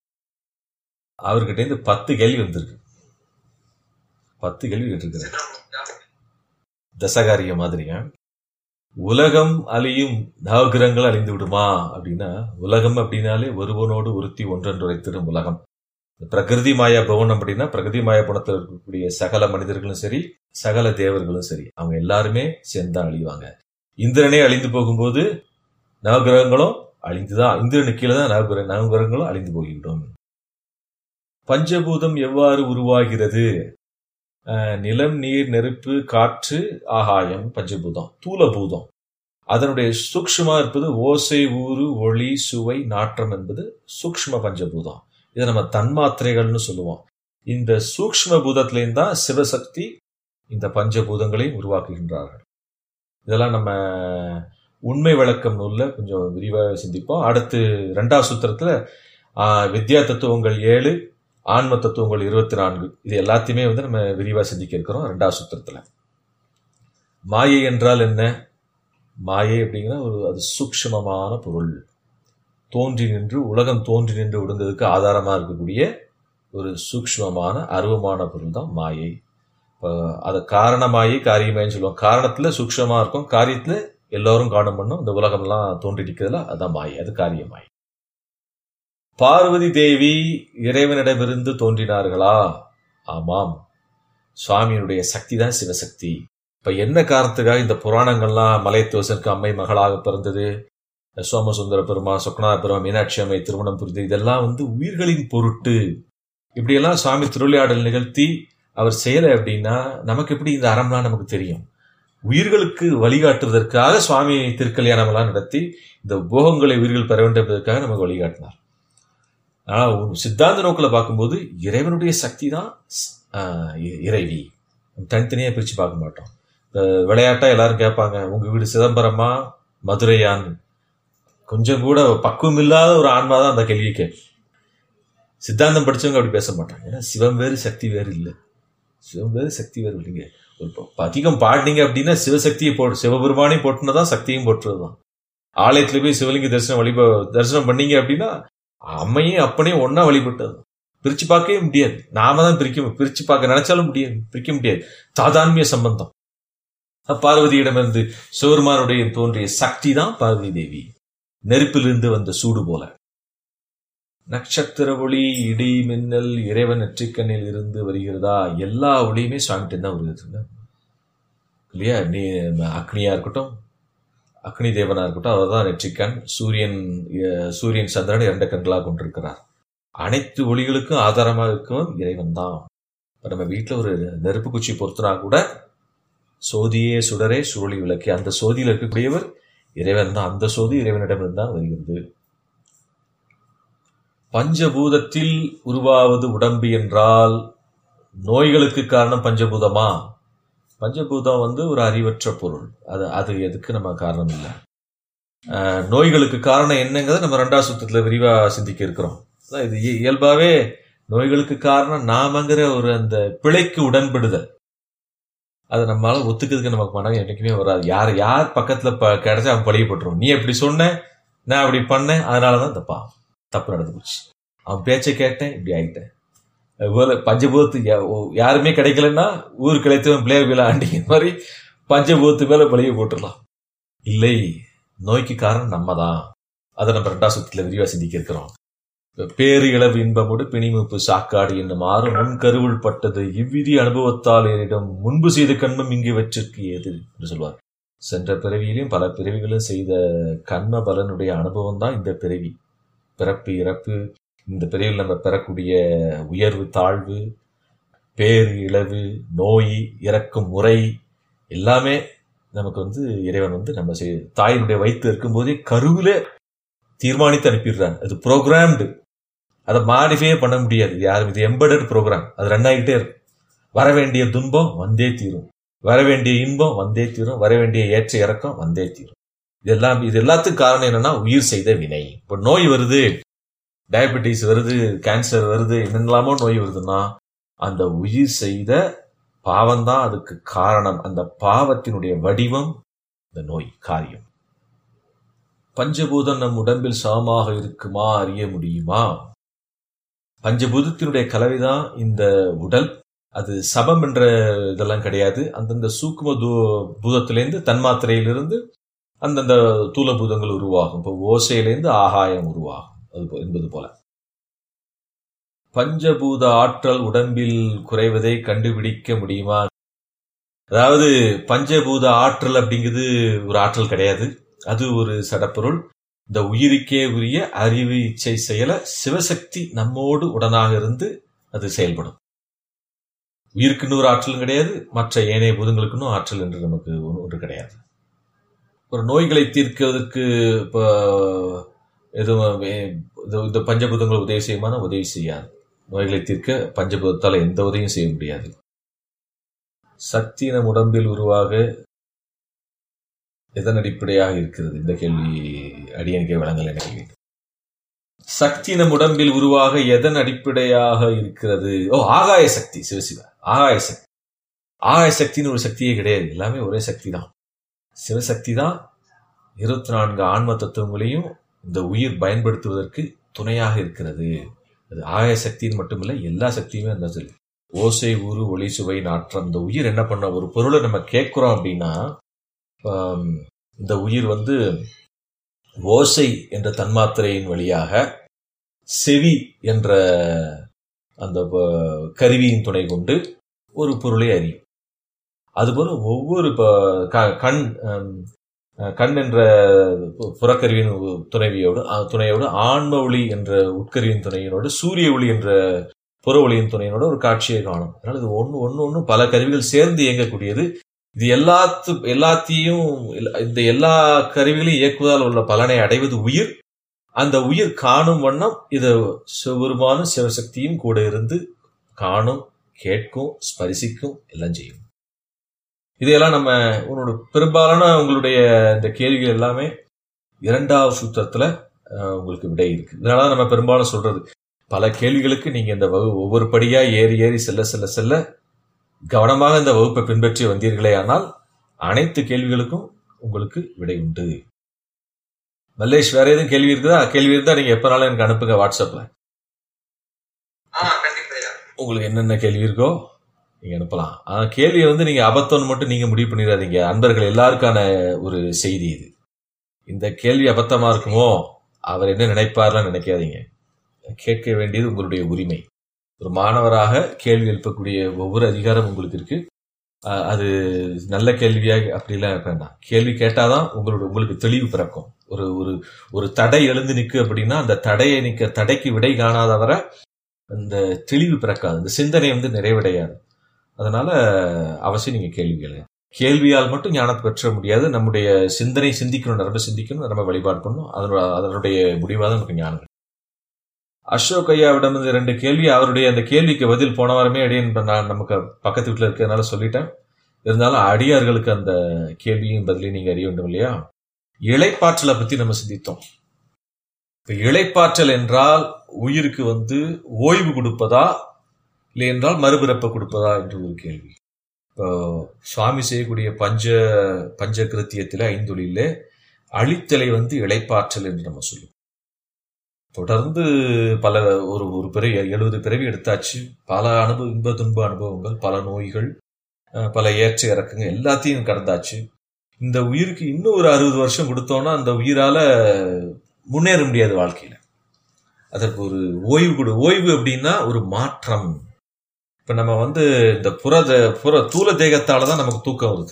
அவர்கிட்ட இருந்து பத்து கேள்வி வந்திருக்கு பத்து கேள்வி கேட்டிருக்கிறார் தசகாரிய மாதிரியா உலகம் அழியும் நவகிரகங்கள் அழிந்து விடுமா அப்படின்னா உலகம் அப்படின்னாலே ஒருவனோடு ஒருத்தி ஒன்றென்று உரைத்திடும் உலகம் இந்த பிரகிருதி மாயா பவன் அப்படின்னா பிரகிருதி மாயா பவனத்தில் இருக்கக்கூடிய சகல மனிதர்களும் சரி சகல தேவர்களும் சரி அவங்க எல்லாருமே சேர்ந்தா அழிவாங்க இந்திரனே அழிந்து போகும்போது நவகிரகங்களும் அழிந்துதான் இந்திரனுக்கு கீழே தான் நவகிரக நவகிரகங்களும் அழிந்து போய்விடும் பஞ்சபூதம் எவ்வாறு உருவாகிறது அஹ், நிலம் நீர் நெருப்பு காற்று ஆகாயம் பஞ்சபூதம் தூலபூதம் அதனுடைய சூக்ஷ்மா இருப்பது ஓசை ஊறு ஒளி சுவை நாற்றம் என்பது சூக்ஷ்ம பஞ்சபூதம் இதை நம்ம தன்மாத்திரைகள்னு சொல்லுவோம் இந்த சூக்ஷ்ம பூதத்திலேருந்து தான் சிவசக்தி இந்த பஞ்சபூதங்களையும் உருவாக்குகின்றார்கள் இதெல்லாம் நம்ம உண்மை விளக்கம் நூல்ல கொஞ்சம் விரிவாக சிந்திப்போம் அடுத்து ரெண்டாவது சூத்திரத்துல ஆஹ், வித்யா தத்துவங்கள் ஏழு ஆன்ம தத்துவங்கள் இருபத்தி நான்கு இது எல்லாத்தையுமே வந்து நம்ம விரிவாக சிந்திக்க இருக்கிறோம் ரெண்டாவது சூத்திரத்துல மாயை என்றால் என்ன மாயை அப்படிங்கிற ஒரு அது சூக்ஷ்மமான பொருள் தோன்றி நின்று உலகம் தோன்றி நின்று விடுந்ததுக்கு ஆதாரமா இருக்கக்கூடிய ஒரு சூக்ஷ்மமான அருவமான பொருள் தான் மாயை இப்போ அதை காரணமாயி காரியமாயின்னு சொல்லுவோம் காரணத்துல சூக்ஷ்மமா இருக்கும் காரியத்துல எல்லாரும் காணும் பண்ணும் இந்த உலகம்லாம் தோன்றி இருக்கிறதுல அதான் மாயை அது காரியமாய் பார்வதி தேவி இறைவனிடமிருந்து தோன்றினார்களா ஆமாம் சுவாமியினுடைய சக்தி தான் சிவசக்தி இப்ப என்ன காரணத்துக்காக இந்த புராணங்கள்லாம் மலையத்துவசனுக்கு அம்மை மகளாக பிறந்தது சோமசுந்தர பெருமா சொக்கநாத பெருமா மீனாட்சி அம்மை திருமணம் புரிந்து இதெல்லாம் வந்து உயிர்களின் பொருட்டு இப்படியெல்லாம் சுவாமி திருவிளையாடல் நிகழ்த்தி அவர் செய்யலை அப்படின்னா நமக்கு எப்படி இந்த அறம்லாம் நமக்கு தெரியும் உயிர்களுக்கு வழிகாட்டுவதற்காக சுவாமி திருக்கல்யாணம் எல்லாம் நடத்தி இந்த போகங்களை உயிர்கள் பெற வேண்டும் என்பதற்காக நமக்கு வழிகாட்டினார் ஆனா ஒரு சித்தாந்த நோக்கில் பார்க்கும்போது இறைவனுடைய சக்தி தான் ஆஹ், இ- இறைவி தனித்தனியா பிரிச்சு பார்க்க மாட்டோம் இந்த விளையாட்டா எல்லாரும் கேட்பாங்க உங்க வீடு சிதம்பரமா மதுரையான் கொஞ்சம் கூட பக்குவம் இல்லாத ஒரு ஆன்மா தான் அந்த கேள்வியை கேட்கும் சித்தாந்தம் படிச்சவங்க அப்படி பேச மாட்டாங்க ஏன்னா சிவம் வேறு சக்தி வேறு இல்லை சிவம் வேறு சக்தி வேறு இல்லைங்க ஒரு ப- அதிகம் பாடினீங்க அப்படின்னா சிவசக்தியை போட்டு சிவபெருமானையும் போட்டுனதான் சக்தியும் போட்டுறது தான் ஆலயத்துல போய் சிவலிங்க தரிசனம் வழிப தரிசனம் பண்ணீங்க அப்படின்னா அம்மையும் அப்பனையும் ஒன்னா வழிபட்டது பிரிச்சு பார்க்கவே முடியாது நாம தான் பிரிக்க பிரிச்சு பார்க்க நினைச்சாலும் முடியாது பிரிக்க முடியாது தாதான்மிய சம்பந்தம் பார்வதியிடமிருந்து சிவருமானுடைய தோன்றிய சக்தி தான் பார்வதி தேவி நெருப்பிலிருந்து வந்த சூடு போல நட்சத்திர ஒளி இடி மின்னல் இறைவன் நெற்றிக்கண்ணில் இருந்து வருகிறதா எல்லா ஒளியுமே சுவாமிகிட்ட தான் வருகிறது இல்லையா நீ அக்னியா இருக்கட்டும் அக்னி தேவனா இருக்கட்டும் அவர் தான் நெற்றிக்கண் சூரியன் அஹ், சூரியன் சந்திரன் இரண்டு கண்களாக கொண்டிருக்கிறார் அனைத்து ஒளிகளுக்கும் ஆதாரமாக இருக்கவன் இறைவன் தான் இப்ப நம்ம வீட்டில் ஒரு நெருப்பு குச்சி பொருத்தினா கூட சோதியே சுடரே சுருளி விளக்கி அந்த சோதியில் இருக்கக்கூடியவர் இறைவன் தான் அந்த சோதி இறைவனிடமிருந்து தான் வருகிறது பஞ்சபூதத்தில் உருவாவது உடம்பு என்றால் நோய்களுக்கு காரணம் பஞ்சபூதமா பஞ்சபூதம் வந்து ஒரு அறிவற்ற பொருள் அது அது எதுக்கு நம்ம காரணம் இல்லை அஹ், நோய்களுக்கு காரணம் என்னங்கிறத நம்ம ரெண்டாவது சுத்தத்துல விரிவா சிந்திக்க இருக்கிறோம் அதான் இது இய- இயல்பாவே நோய்களுக்கு காரணம் நாமங்கிற ஒரு அந்த பிழைக்கு உடன்படுதல் அதை நம்மளால ஒத்துக்கிறதுக்கு நமக்கு மனம் என்னைக்குமே வராது யார் யார் பக்கத்துல ப கிடைச்சா அவன் பழியப்பட்டுரும் நீ எப்படி சொன்ன நான் அப்படி பண்ணேன் அதனாலதான் தப்பா தப்பு நடந்து போச்சு அவன் பேச்சை கேட்டேன் இப்படி ஆகிட்டேன் அதுபோல பஞ்சபூதத்து யா- ஓ- யாருமே கிடைக்கலன்னா ஊர் கிடைத்தவன் பிள்ளையார் வீல ஆண்டிங்க மாதிரி பஞ்சபூதத்து மேல பழிய போட்டுடலாம் இல்லை நோய்க்கு காரணம் நம்ம தான் அதை நம்ம ரெண்டாம் சுத்துல விரிவா சிந்திக்க இருக்கிறோம் பேறு இளவு இன்பமோடு பிணிமுப்பு சாக்காடு என்னும் ஆறு முன் கருவுள் பட்டது இவ்விதி அனுபவத்தால் என்னிடம் முன்பு செய்த கண்மம் இங்கு வச்சிற்கு ஏது என்று சொல்வார் சென்ற பிறவியிலும் பல பிறவிகளும் செய்த கண்ம பலனுடைய அனுபவம் தான் இந்த பிறவி பிறப்பு இறப்பு இந்த பிறவியில் நம்ம பெறக்கூடிய உயர்வு தாழ்வு பேறு இளவு நோய் இறக்கும் முறை எல்லாமே நமக்கு வந்து இறைவன் வந்து நம்ம செய்- தாயினுடைய வயிற்று இருக்கும்போதே கருவிலே தீர்மானித்து அனுப்பிடுறாங்க அது ப்ரோக்ராம்டு அதை மாடிஃபையே பண்ண முடியாது யாரும் இது எம்பெடட் ப்ரோக்ராம் அது ரன் ஆகிட்டே இருக்கும் வர வேண்டிய துன்பம் வந்தே தீரும் வர வேண்டிய இன்பம் வந்தே தீரும் வர வேண்டிய ஏற்ற இறக்கம் வந்தே தீரும் இதெல்லாம் இது எல்லாத்துக்கும் காரணம் என்னன்னா உயிர் செய்த வினை இப்போ நோய் வருது டயபெட்டிஸ் வருது கேன்சர் வருது என்னென்னலாமோ நோய் வருதுன்னா அந்த உயிர் செய்த பாவம்தான் அதுக்கு காரணம் அந்த பாவத்தினுடைய வடிவம் இந்த நோய் காரியம் பஞ்சபூதம் நம் உடம்பில் சமமாக இருக்குமா அறிய முடியுமா பஞ்சபூதத்தினுடைய கலவைதான் இந்த உடல் அது சபம் என்ற இதெல்லாம் கிடையாது அந்தந்த சூக்கும தூ- பூதத்திலேருந்து தன்மாத்திரையிலிருந்து அந்தந்த தூல பூதங்கள் உருவாகும் இப்போ ஓசையிலேருந்து ஆகாயம் உருவாகும் அது போ- என்பது போல பஞ்சபூத ஆற்றல் உடம்பில் குறைவதை கண்டுபிடிக்க முடியுமா அதாவது பஞ்சபூத ஆற்றல் அப்படிங்கிறது ஒரு ஆற்றல் கிடையாது அது ஒரு சடப்பொருள் இந்த உயிருக்கே உரிய அறிவு இச்சை செயல சிவசக்தி நம்மோடு உடனாக இருந்து அது செயல்படும் உயிருக்குன்னு ஒரு ஆற்றலும் கிடையாது மற்ற ஏனைய பூதங்களுக்குன்னு ஆற்றல் என்று நமக்கு ஒன்று ஒன்று கிடையாது ஒரு நோய்களை தீர்க்கிறதுக்கு இப்போ எதுவும் வே- இது- இந்த பஞ்சபூதங்கள் உதவி செய்யுமான உதவி செய்யாது நோய்களை தீர்க்க பஞ்சபூதத்தால் எந்த உதவியும் செய்ய முடியாது சக்தி நம் உடம்பில் உருவாக எதன் அடிப்படையாக இருக்கிறது இந்த கேள்வி அடியனுக்கே வழங்கல் என கேள்வி சக்தி நம் உடம்பில் உருவாக எதன் அடிப்படையாக இருக்கிறது ஓ ஆகாய சக்தி சிவசிவ ஆகாய சக்தி ஆகாய சக்தின்னு ஒரு சக்தியே கிடையாது எல்லாமே ஒரே சக்தி தான் சிவசக்தி தான் இருபத்தி நான்கு ஆன்ம தத்துவங்களையும் இந்த உயிர் பயன்படுத்துவதற்கு துணையாக இருக்கிறது அது ஆகாய சக்தின்னு மட்டுமில்லை எல்லா சக்தியுமே அந்த சொல்லி ஓசை ஊறு ஒளி சுவை நாற்றம் இந்த உயிர் என்ன பண்ண ஒரு பொருளை நம்ம கேட்கிறோம் அப்படின்னா ஆம், இந்த உயிர் வந்து ஓசை என்ற தன்மாத்திரையின் வழியாக செவி என்ற அந்த ப- கருவியின் துணை கொண்டு ஒரு பொருளை அறியும் அதுபோல ஒவ்வொரு ப- க- கண் ஆம், கண் என்ற பு- புறக்கருவியின் உ- துணைவியோடு அ, துணையோடு ஆன்ம ஒளி என்ற உட்கருவியின் துணையினோடு சூரிய ஒளி என்ற புற ஒளியின் துணையினோட ஒரு காட்சியை காணும் அதனால இது ஒன்று ஒன்று ஒன்று பல கருவிகள் சேர்ந்து இயங்கக்கூடியது இது எல்லாத்து எல்லாத்தையும் இல்ல- இந்த எல்லா கருவிகளையும் இயக்குவதால் உள்ள பலனை அடைவது உயிர் அந்த உயிர் காணும் வண்ணம் இது சிவபெருமானும் சிவசக்தியும் கூட இருந்து காணும் கேட்கும் ஸ்பரிசிக்கும் எல்லாம் செய்யும் இதையெல்லாம் நம்ம உன்னோட பெரும்பாலான உங்களுடைய இந்த கேள்விகள் எல்லாமே இரண்டாவது சூத்திரத்துல அஹ், உங்களுக்கு விடை இருக்கு இதனால தான் நம்ம பெரும்பாலும் சொல்றது பல கேள்விகளுக்கு நீங்க இந்த வகு ஒவ்வொரு படியா ஏறி ஏறி செல்ல செல்ல செல்ல கவனமாக இந்த வகுப்பை பின்பற்றி வந்தீர்களே ஆனால் அனைத்து கேள்விகளுக்கும் உங்களுக்கு விடை உண்டு மல்லேஷ் வேற எதுவும் கேள்வி இருக்குதா கேள்வி இருந்தா நீங்க எப்பனாலும் எனக்கு அனுப்புங்க வாட்ஸ்அப்ல ஆ கண்டிப்பா ஐயா உங்களுக்கு என்னென்ன கேள்வி இருக்கோ நீங்க அனுப்பலாம் ஆனா கேள்வியை வந்து நீங்க அபத்தம்னு மட்டும் நீங்க முடிவு பண்ணிடாதீங்க அன்பர்கள் எல்லாருக்கான ஒரு செய்தி இது இந்த கேள்வி அபத்தமா இருக்குமோ அவர் என்ன நினைப்பார்லாம் நினைக்காதீங்க கேட்க வேண்டியது உங்களுடைய உரிமை ஒரு மாணவராக கேள்வி எழுப்பக்கூடிய ஒவ்வொரு அதிகாரம் உங்களுக்கு இருக்கு அஹ் அது நல்ல கேள்வியாக அப்படிலாம் இருக்க வேண்டாம் கேள்வி கேட்டாதான் உங்களோட உங்களுக்கு தெளிவு பிறக்கும் ஒரு ஒரு ஒரு தடை எழுந்து நிற்கு அப்படின்னா அந்த தடையை நிக்க தடைக்கு விடை காணாதவரை அந்த தெளிவு பிறக்காது அந்த சிந்தனை வந்து நிறைவடையாது அதனால அவசியம் நீங்க கேள்வி கேளுங்க கேள்வியால் மட்டும் ஞானத்தை பெற்ற முடியாது நம்முடைய சிந்தனை சிந்திக்கணும் நரம்பு சிந்திக்கணும் நம்ம வழிபாடு பண்ணணும் அதனோட அதனுடைய முடிவாக தான் நமக்கு ஞானம் கிடைக்கும். அசோக் ஐயாவிடம் இந்த ரெண்டு கேள்வி அவருடைய அந்த கேள்விக்கு பதில் போன வாரமே அடியன் நான் நமக்கு பக்கத்து வீட்டில் இருக்கிறதுனால சொல்லிட்டேன் இருந்தாலும் அடியார்களுக்கு அந்த கேள்வியும் பதிலையும் நீங்க அறிய வேண்டும் இல்லையா இளைப்பாற்றலை பத்தி நம்ம சிந்தித்தோம் இப்ப இளைப்பாற்றல் என்றால் உயிருக்கு வந்து ஓய்வு கொடுப்பதா இல்லை என்றால் மறுபிறப்பை கொடுப்பதா என்று ஒரு கேள்வி இப்போ சுவாமி செய்யக்கூடிய பஞ்ச பஞ்ச கிருத்தியத்தில் ஐந்தொழிலே அழித்தலை வந்து இளைப்பாற்றல் என்று நம்ம சொல்லுவோம் தொடர்ந்து பல ஒரு ஒரு பிறவி எழுபது பிறவி எடுத்தாச்சு பல அனுபவ இன்ப துன்ப அனுபவங்கள் பல நோய்கள் அஹ், பல ஏற்ற இறக்கங்கள் எல்லாத்தையும் கடந்தாச்சு இந்த உயிருக்கு இன்னும் ஒரு அறுபது வருஷம் கொடுத்தோம்னா அந்த உயிரால முன்னேற முடியாது வாழ்க்கையில அதற்கு ஒரு ஓய்வு கொடு ஓய்வு அப்படின்னா ஒரு மாற்றம் இப்ப நம்ம வந்து இந்த புறத புற தூல தேகத்தால தான் நமக்கு தூக்கம் வருது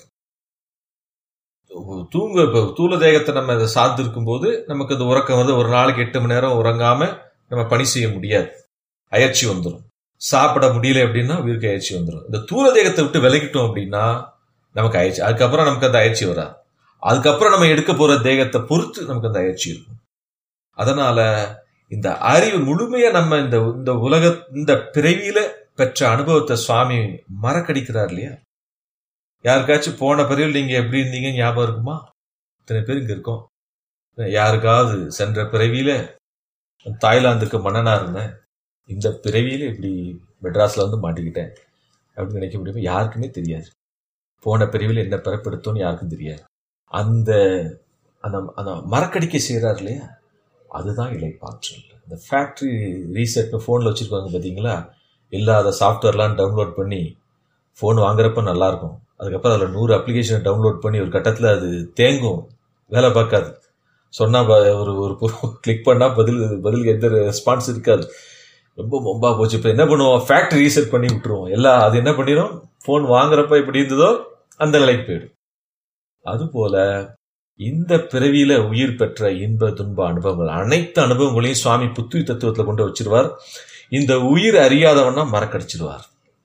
தூங்க இப்ப தூல தேகத்தை நம்ம இதை சார்ந்து இருக்கும்போது நமக்கு அந்த உறக்கம் வந்து ஒரு நாளைக்கு எட்டு மணி நேரம் உறங்காம நம்ம பணி செய்ய முடியாது அயற்சி வந்துடும் சாப்பிட முடியல அப்படின்னா உயிருக்கு அயற்சி வந்துடும் இந்த தூல தேகத்தை விட்டு விலகிட்டோம் அப்படின்னா நமக்கு அயற்சி அதுக்கப்புறம் நமக்கு அந்த அயற்சி வராது அதுக்கப்புறம் நம்ம எடுக்க போற தேகத்தை பொறுத்து நமக்கு அந்த அயற்சி இருக்கும் அதனால இந்த அறிவு முழுமையா நம்ம இந்த இந்த உலக இந்த பிறவியில பெற்ற அனுபவத்தை சுவாமி மறக்கடிக்கிறார் இல்லையா யாருக்காச்சும் போன பிறவியில் நீங்க எப்படி இருந்தீங்க ஞாபகம் இருக்குமா இத்தனை பேர் இங்க இருக்கோம் யாருக்காவது சென்ற பிறவியில தாய்லாந்துக்கு மன்னனா இருந்தேன் இந்த பிறவியில இப்படி மெட்ராஸ்ல வந்து மாட்டிக்கிட்டேன் அப்படின்னு நினைக்க முடியுமா யாருக்குமே தெரியாது போன பிறவியில என்ன பிறப்பெடுத்தோன்னு யாருக்கும் தெரியாது அந்த அந்த அந்த மறக்கடிக்க செய்யறாரு இல்லையா அதுதான் இலைப்பாற்றல் இந்த ஃபேக்ட்ரி ரீசெட்னு ஃபோனில் வச்சுருக்காங்க பார்த்தீங்களா இல்லாத சாஃப்ட்வேர்லாம் டவுன்லோட் பண்ணி ஃபோன் வாங்குறப்ப நல்லா இருக்கும் அதுக்கப்புறம் அதில் நூறு அப்ளிகேஷனை டவுன்லோட் பண்ணி ஒரு கட்டத்தில் அது தேங்கும் வேலை பார்க்காது சொன்னால் ஒரு ஒரு கிளிக் பண்ணால் பதில் பதிலுக்கு எந்த ரெஸ்பான்ஸ் இருக்காது ரொம்ப மொம்பா போச்சு இப்போ என்ன பண்ணுவோம் ஃபேக்ட்ரி ரீசெட் பண்ணி விட்டுருவோம் எல்லாம் அது என்ன பண்ணிடும் ஃபோன் வாங்குறப்ப எப்படி இருந்ததோ அந்த நிலைக்கு போயிடும் அதுபோல இந்த பிறவியில உயிர் பெற்ற இன்ப துன்ப அனுபவங்கள் அனைத்து அனுபவங்களையும் சுவாமி புத்துவி தத்துவத்துல கொண்டு வச்சிருவார் இந்த உயிர் அறியாதவனா மறக்கடிச்சிருவார்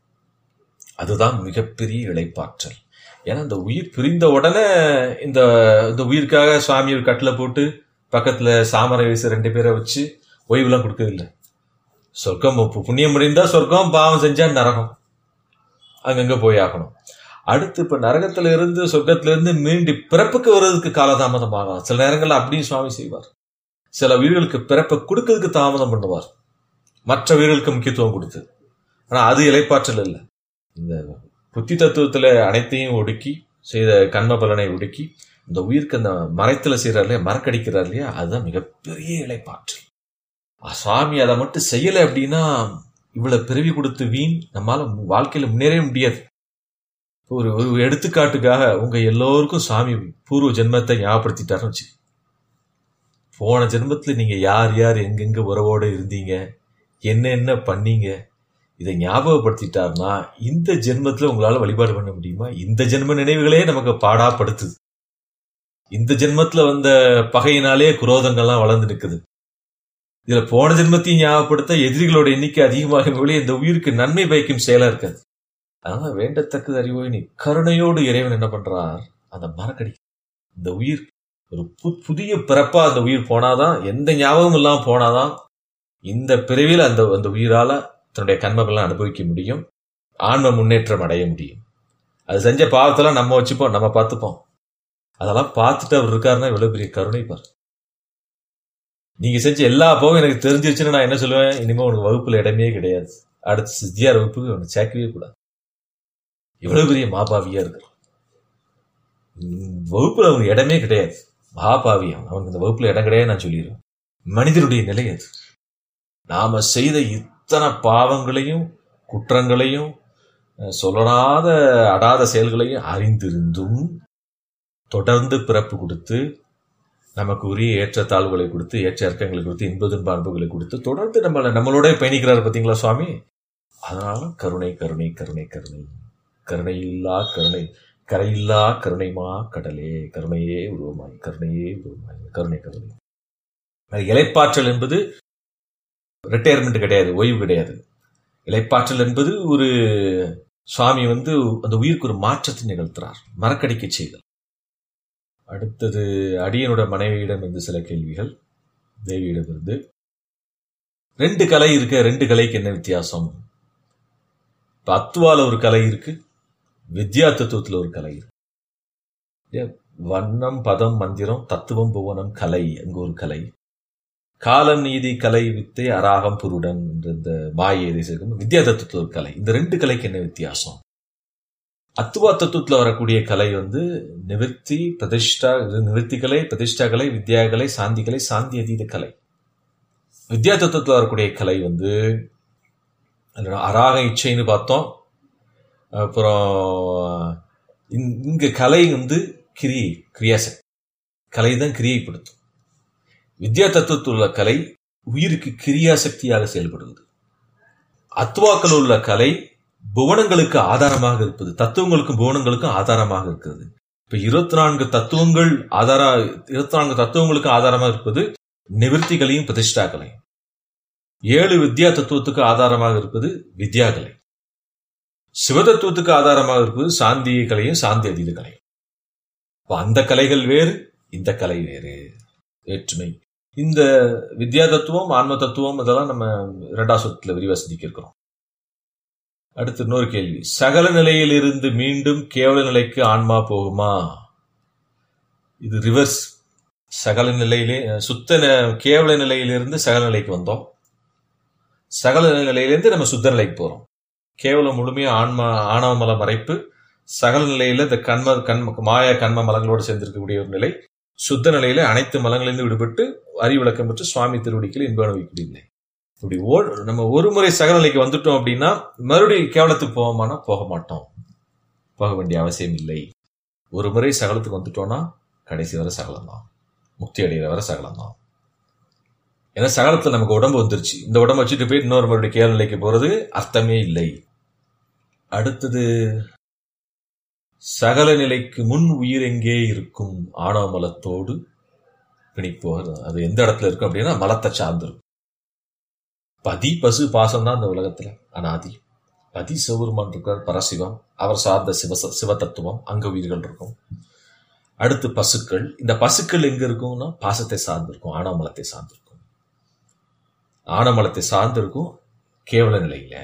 அதுதான் மிகப்பெரிய இழைப்பாற்றல் ஏன்னா இந்த உயிர் பிரிந்த உடனே இந்த இந்த உயிருக்காக சுவாமி ஒரு கட்டில போட்டு பக்கத்துல சாமரை வயசு ரெண்டு பேரை வச்சு ஓய்வுலாம் கொடுக்கறதில்ல சொர்க்கம் பு- புண்ணியம் முடிந்தா சொர்க்கம் பாவம் செஞ்சா நரகம் அங்கங்க போய் ஆகணும் அடுத்து இப்ப நரகத்துல இருந்து சொர்க்கத்துல இருந்து மீண்டு பிறப்புக்கு வர்றதுக்கு காலதாமதம் ஆகலாம் சில நேரங்கள்ல அப்படியும் சுவாமி செய்வார் சில உயிர்களுக்கு பிறப்பை கொடுக்கறதுக்கு தாமதம் பண்ணுவார் மற்ற உயிர்களுக்கு முக்கியத்துவம் கொடுத்து ஆனா அது இலைப்பாற்றல் இல்லை இந்த புத்தி தத்துவத்துல அனைத்தையும் ஒடுக்கி செய்த கண்ம பலனை ஒடுக்கி இந்த உயிருக்கு அந்த மறைத்துல செய்யறாரு இல்லையா மறக்கடிக்கிறார் இல்லையா அதுதான் மிகப்பெரிய இலைப்பாற்றல் ஆ, சுவாமி அதை மட்டும் செய்யலை அப்படின்னா இவ்வளவு பிறவி கொடுத்து வீண் நம்மால மு- வாழ்க்கையில முன்னேறவே முடியாது ஒரு ஒரு எடுத்துக்காட்டுக்காக உங்க எல்லோருக்கும் சாமி பூர்வ ஜென்மத்தை ஞாபகப்படுத்திட்டாருன்னு வச்சு போன ஜென்மத்துல நீங்க யார் யார் எங்கெங்க உறவோட இருந்தீங்க என்ன என்ன பண்ணீங்க இதை ஞாபகப்படுத்திட்டாருன்னா இந்த ஜென்மத்துல உங்களால வழிபாடு பண்ண முடியுமா இந்த ஜென்ம நினைவுகளே நமக்கு பாடாப்படுத்துது இந்த ஜென்மத்துல வந்த பகையினாலே குரோதங்கள்லாம் வளர்ந்து நிற்குது இதுல போன ஜென்மத்தையும் ஞாபகப்படுத்த எதிரிகளோட எண்ணிக்கை அதிகமாக ஒழிய இந்த உயிருக்கு நன்மை பயக்கும் செயலா இருக்காது அதனால வேண்டத்தக்கது அறிவோய் நீ கருணையோடு இறைவன் என்ன பண்றார் அந்த மரக்கடி இந்த உயிர் ஒரு பு- புதிய பிறப்பா அந்த உயிர் போனாதான் எந்த ஞாபகமும் இல்லாம போனாதான் இந்த பிறவியில் அந்த அந்த உயிரால தன்னுடைய கண்மங்கள்லாம் அனுபவிக்க முடியும் ஆன்ம முன்னேற்றம் அடைய முடியும் அது செஞ்ச பாவத்தெல்லாம் நம்ம வச்சுப்போம் நம்ம பார்த்துப்போம் அதெல்லாம் பார்த்துட்டு அவர் இருக்காருன்னா இவ்வளவு பெரிய கருணை பார் நீங்க செஞ்ச எல்லா பாவம் எனக்கு தெரிஞ்சிருச்சுன்னு நான் என்ன சொல்லுவேன் இனிமே உனக்கு வகுப்புல இடமே கிடையாது அடுத்து சித்தியார் வகுப்புக்கு உனக்கு சேர்க்கவே கூடாது இவ்வளவு பெரிய மாபாவியா இருக்கிறான் உம், வகுப்புல அவனுக்கு இடமே கிடையாது மகாபாவியம் அவனுக்கு இந்த வகுப்புல இடம் கிடையாது நான் சொல்லிடுவேன் மனிதனுடைய நிலை அது நாம செய்த இத்தனை பாவங்களையும் குற்றங்களையும் அஹ், சொல்லனாத அடாத செயல்களையும் அறிந்திருந்தும் தொடர்ந்து பிறப்பு கொடுத்து நமக்கு உரிய ஏற்றத்தாழ்வுகளை கொடுத்து ஏற்ற இறக்கங்களை கொடுத்து இன்ப துன்ப அன்புகளை கொடுத்து தொடர்ந்து நம்மளை நம்மளோட பயணிக்கிறார் பாத்தீங்களா சுவாமி அதனால கருணை கருணை கருணை கருணை கருணையில்லா கருணை கரையில்லா கருணைமா கடலே கருணையே உருவமாய் கருணையே உருவமாய் கருணை கருணை அது இலைப்பாற்றல் என்பது ரிட்டையர்மெண்ட் கிடையாது ஓய்வு கிடையாது இலைப்பாற்றல் என்பது ஒரு சுவாமி வந்து அந்த உயிருக்கு ஒரு மாற்றத்தை நிகழ்த்துறார் மறக்கடிக்க செய்தல் அடுத்தது அடியனோட மனைவியிடம் இருந்து சில கேள்விகள் தேவியிடம் இருந்து ரெண்டு கலை இருக்கு ரெண்டு கலைக்கு என்ன வித்தியாசம் இப்ப அத்துவால ஒரு கலை இருக்கு வித்யா தத்துவத்துல ஒரு கலை இருக்கு இல்லையா? வண்ணம் பதம் மந்திரம் தத்துவம் புவனம் கலை அங்க ஒரு கலை காலம் நீதி கலை வித்தை அராகம் புருடன் என்ற இந்த மாயை இதை சேர்க்கும் வித்யா தத்துவத்துல ஒரு கலை இந்த ரெண்டு கலைக்கு என்ன வித்தியாசம் அத்துவா தத்துவத்துல வரக்கூடிய கலை வந்து நிவர்த்தி பிரதிஷ்டா இது நிவர்த்தி கலை பிரதிஷ்டா கலை வித்யா கலை சாந்தி கலை சாந்தி அதீத கலை வித்யா தத்துவத்தில் வரக்கூடிய கலை வந்து அதுல அராக இச்சைன்னு பார்த்தோம் அப்புறம் இங்- இங்க கலை வந்து கிரியை கிரியாசக்தி கலை தான் கிரியைப்படுத்தும் வித்யா தத்துவத்தில் உள்ள கலை உயிருக்கு கிரியாசக்தியாக செயல்படுவது அத்வாக்கள் உள்ள கலை புவனங்களுக்கு ஆதாரமாக இருப்பது தத்துவங்களுக்கும் புவனங்களுக்கும் ஆதாரமாக இருக்கிறது இப்ப இருபத்தி நான்கு தத்துவங்கள் ஆதார இருபத்தி நான்கு தத்துவங்களுக்கு ஆதாரமாக இருப்பது நிவர்த்திகளையும் பிரதிஷ்டாக்களையும் ஏழு வித்யா தத்துவத்துக்கு ஆதாரமாக இருப்பது வித்யாகலை சிவதத்துவத்துக்கு ஆதாரமாக இருப்பது சாந்தி கலையும் சாந்தி அதீத கலையும் அப்ப அந்த கலைகள் வேறு இந்த கலை வேறு வேற்றுமை இந்த வித்யா தத்துவம் ஆன்ம தத்துவம் இதெல்லாம் நம்ம இரண்டாம் சொத்துல விரிவா சிந்திக்க இருக்கிறோம் அடுத்து இன்னொரு கேள்வி சகல நிலையிலிருந்து மீண்டும் கேவல நிலைக்கு ஆன்மா போகுமா இது ரிவர்ஸ் சகல நிலையிலே சுத்த ந- கேவல நிலையிலிருந்து சகல நிலைக்கு வந்தோம் சகல நிலையிலிருந்து நம்ம சுத்த நிலைக்கு போறோம் கேவலம் முழுமையா ஆன்மா ஆணவ மல மறைப்பு சகல நிலையில இந்த கண்ம கண்ம மாய கண்ம மலங்களோடு சேர்ந்திருக்கக்கூடிய ஒரு நிலை சுத்த நிலையில அனைத்து மலங்களிலிருந்து விடுபட்டு அறிவிளக்கம் பெற்று சுவாமி திருவடிக்கில் இன்ப அனுபவிக்கக்கூடிய நிலை இப்படி ஓ- நம்ம ஒரு முறை சகல நிலைக்கு வந்துட்டோம் அப்படின்னா மறுபடியும் கேவலத்துக்கு போவோமானா போக மாட்டோம் போக வேண்டிய அவசியம் இல்லை ஒரு முறை சகலத்துக்கு வந்துட்டோம்னா கடைசி வரை சகலம் தான் முக்தி அடைகிற வரை சகலம் தான் ஏன்னா சகலத்துல நமக்கு உடம்பு வந்துருச்சு இந்த உடம்பு வச்சுட்டு போய் இன்னொரு மறுபடியும் கேவல நிலைக்கு போறது அர்த்தமே இல்லை அடுத்தது சகல நிலைக்கு முன் உயிர் எங்கே இருக்கும் ஆணவ மலத்தோடு பிணிப்போகிறது அது எந்த இடத்துல இருக்கும் அப்படின்னா மலத்தை சார்ந்திருக்கும் பதி பசு பாசம் தான் இந்த உலகத்துல அனாதி பதி சிவருமான் இருக்கார் பரசிவம் அவர் சார்ந்த சிவ சிவதத்துவம் அங்க உயிர்கள் இருக்கும் அடுத்து பசுக்கள் இந்த பசுக்கள் எங்க இருக்கும்னா பாசத்தை சார்ந்திருக்கும் ஆணவமலத்தை சார்ந்திருக்கும் ஆணவமலத்தை சார்ந்திருக்கும் கேவல நிலையில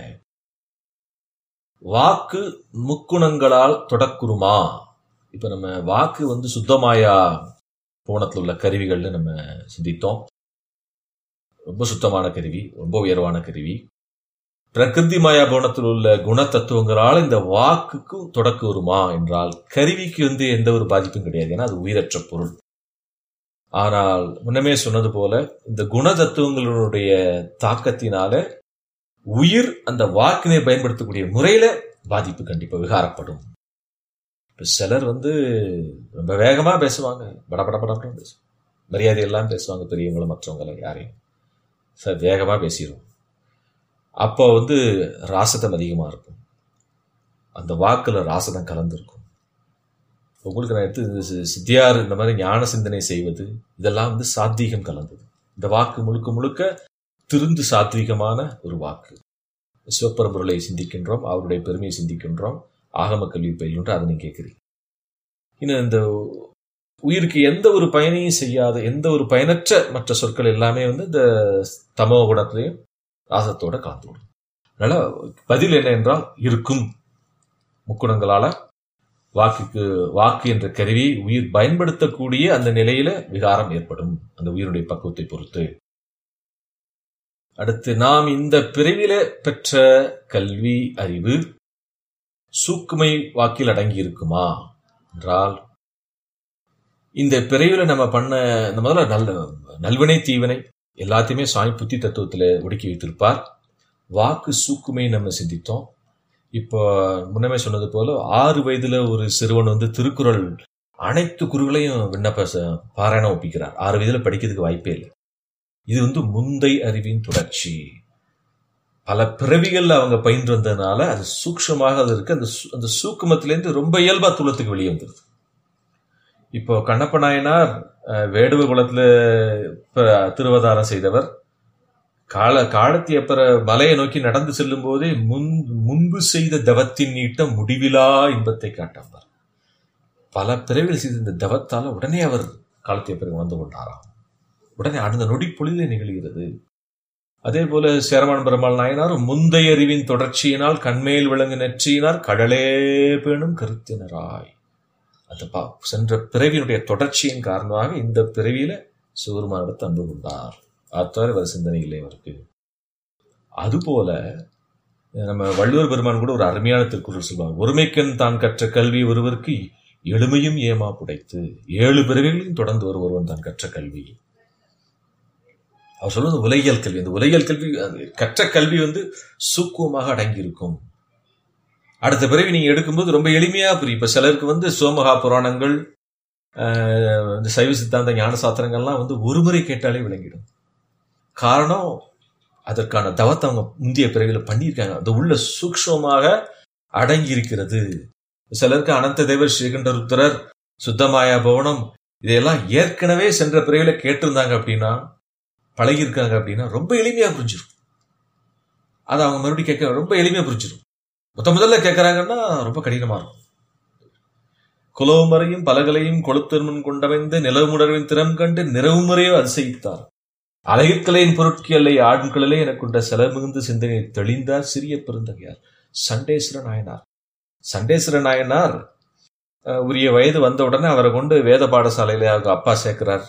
வாக்கு முக்குணங்களால் தொடக்குருமா இப்ப நம்ம வாக்கு வந்து சுத்தமாயா கோணத்தில் உள்ள கருவிகள்னு நம்ம சிந்தித்தோம் ரொம்ப சுத்தமான கருவி ரொம்ப உயர்வான கருவி பிரகிருதி மாயா கோணத்தில் உள்ள குண தத்துவங்களால் இந்த வாக்குக்கும் தொடக்கு வருமா என்றால் கருவிக்கு வந்து எந்த ஒரு பாதிப்பும் கிடையாது ஏன்னா அது உயிரற்ற பொருள் ஆனால் முன்னமே சொன்னது போல இந்த குண தத்துவங்களுடைய தாக்கத்தினால உயிர் அந்த வாக்கினை பயன்படுத்தக்கூடிய முறையில பாதிப்பு கண்டிப்பா விகாரப்படும் இப்ப சிலர் வந்து ரொம்ப வேகமா பேசுவாங்க பட பட படப்படம் பேசுவாங்க மரியாதை எல்லாம் பேசுவாங்க பெரியவங்களும் மற்றவங்கள யாரையும் சார் வேகமா பேசிடுவோம் அப்போ வந்து ராசதம் அதிகமா இருக்கும் அந்த வாக்குல ராசதம் கலந்துருக்கும் உங்களுக்கு நான் எடுத்து இந்த சி- சித்தியார் இந்த மாதிரி ஞான சிந்தனை செய்வது இதெல்லாம் வந்து சாத்வீகம் கலந்தது இந்த வாக்கு முழுக்க முழுக்க திருந்து சாத்வீகமான ஒரு வாக்கு சிவபரம்பொருளை சிந்திக்கின்றோம் அவருடைய பெருமையை சிந்திக்கின்றோம் ஆகம கல்வி பயில்கின்ற அதனை கேட்கிறீங்க இன்னும் இந்த உயிருக்கு எந்த ஒரு பயனையும் செய்யாத எந்த ஒரு பயனற்ற மற்ற சொற்கள் எல்லாமே வந்து இந்த தமோ குணத்திலையும் ராசத்தோட கலந்து விடும் அதனால பதில் என்ன என்றால் இருக்கும் முக்குணங்களால வாக்குக்கு வாக்கு என்ற கருவி உயிர் பயன்படுத்தக்கூடிய அந்த நிலையில விகாரம் ஏற்படும் அந்த உயிருடைய பக்குவத்தை பொறுத்து அடுத்து நாம் இந்த பிறவில பெற்ற கல்வி அறிவு சூக்குமை வாக்கில் அடங்கி இருக்குமா என்றால் இந்த பிறவில நம்ம பண்ண இந்த முதல்ல நல்ல நல்வினை தீவினை எல்லாத்தையுமே சாமி புத்தி தத்துவத்துல ஒடுக்கி வைத்திருப்பார் வாக்கு சூக்குமை நம்ம சிந்தித்தோம் இப்போ முன்னமே சொன்னது போல ஆறு வயதுல ஒரு சிறுவன் வந்து திருக்குறள் அனைத்து குருகளையும் விண்ணப்ப ச- பாராயணம் ஒப்பிக்கிறார் ஆறு வயதுல படிக்கிறதுக்கு வாய்ப்பே இல்லை இது வந்து முந்தை அறிவின் தொடர்ச்சி பல பிறவிகள்ல அவங்க பயின்று வந்ததுனால அது சூக்ஷமாக அது இருக்கு அந்த சு- அந்த சூக்குமத்திலேருந்து ரொம்ப இயல்பா துளத்துக்கு வெளியே வந்துருது இப்போ கண்ணப்ப நாயனார் அஹ், வேடுவ குலத்துல இப்ப திருவதாரம் செய்தவர் கால காலத்தி அப்புற மலையை நோக்கி நடந்து செல்லும் போதே முன் முன்பு செய்த தவத்தின் நீட்டம் முடிவிலா இன்பத்தை காட்டார் பல பிறவிகள் செய்த இந்த தவத்தால உடனே அவர் காலத்திய பிறகு வந்து கொண்டாராம் உடனே அடுத்த நொடி பொழுதிலே நிகழ்கிறது அதே போல சேரமான் பெருமாள் நாயனார் முந்தைய அறிவின் தொடர்ச்சியினால் கண்மேல் விளங்கு நெற்றியினார் கடலே பேணும் கருத்தினராய் அந்த பா- சென்ற பிறவியினுடைய தொடர்ச்சியின் காரணமாக இந்த பிறவியில சிவருமானிடத்து அன்பு கொண்டார் அத்தவரை வேறு சிந்தனை இல்லை அவருக்கு அதுபோல நம்ம வள்ளுவர் பெருமான் கூட ஒரு அருமையான திருக்குறள் சொல்லுவாங்க ஒருமைக்கண் தான் கற்ற கல்வி ஒருவருக்கு எளிமையும் ஏமா புடைத்து ஏழு பிறவிகளையும் தொடர்ந்து ஒரு ஒருவன் தான் கற்ற கல்வி அவர் சொல்றது உலகியல் கல்வி அந்த உலகியல் கல்வி அது கற்ற கல்வி வந்து சூக்குவமாக அடங்கியிருக்கும் அடுத்த பிறவி நீங்க எடுக்கும்போது ரொம்ப எளிமையா புரியும் இப்ப சிலருக்கு வந்து சோமகா புராணங்கள் ஆஹ், இந்த சைவ சித்தாந்த ஞான சாத்திரங்கள்லாம் வந்து ஒரு முறை கேட்டாலே விளங்கிடும் காரணம் அதற்கான தவத்தை அவங்க முந்தைய பிறவில பண்ணியிருக்காங்க அந்த உள்ள சூக்ஷ்மமாக அடங்கி இருக்கிறது சிலருக்கு அனந்த தேவர் ஸ்ரீகண்ட ருத்ரர் சுத்தமாயா பவனம் இதையெல்லாம் ஏற்கனவே சென்ற பிறவில கேட்டிருந்தாங்க அப்படின்னா பழகியிருக்காங்க அப்படின்னா ரொம்ப எளிமையா புரிஞ்சிடும் அதை அவங்க மறுபடியும் கேட்க ரொம்ப எளிமையா புரிஞ்சிடும் முத முதல்ல கேட்கறாங்கன்னா ரொம்ப கடினமா இருக்கும் குலவுமறையும் பலகலையும் கொளுத்தன்மன் கொண்டமைந்த நிலவுமுடர்வின் திறம் கண்டு நிறவுமுறையோ அதிசயித்தார் அழகிற்கலையின் பொருட்களை ஆண்களிலே எனக்குண்ட செலமிகுந்து சிந்தனை தெளிந்தார் சிறிய பெருந்தகையார் சண்டேஸ்வர நாயனார் சண்டேஸ்வர நாயனார் அஹ், உரிய வயது வந்த உடனே அவரை கொண்டு வேத பாடசாலையில அவங்க அப்பா சேர்க்கிறார்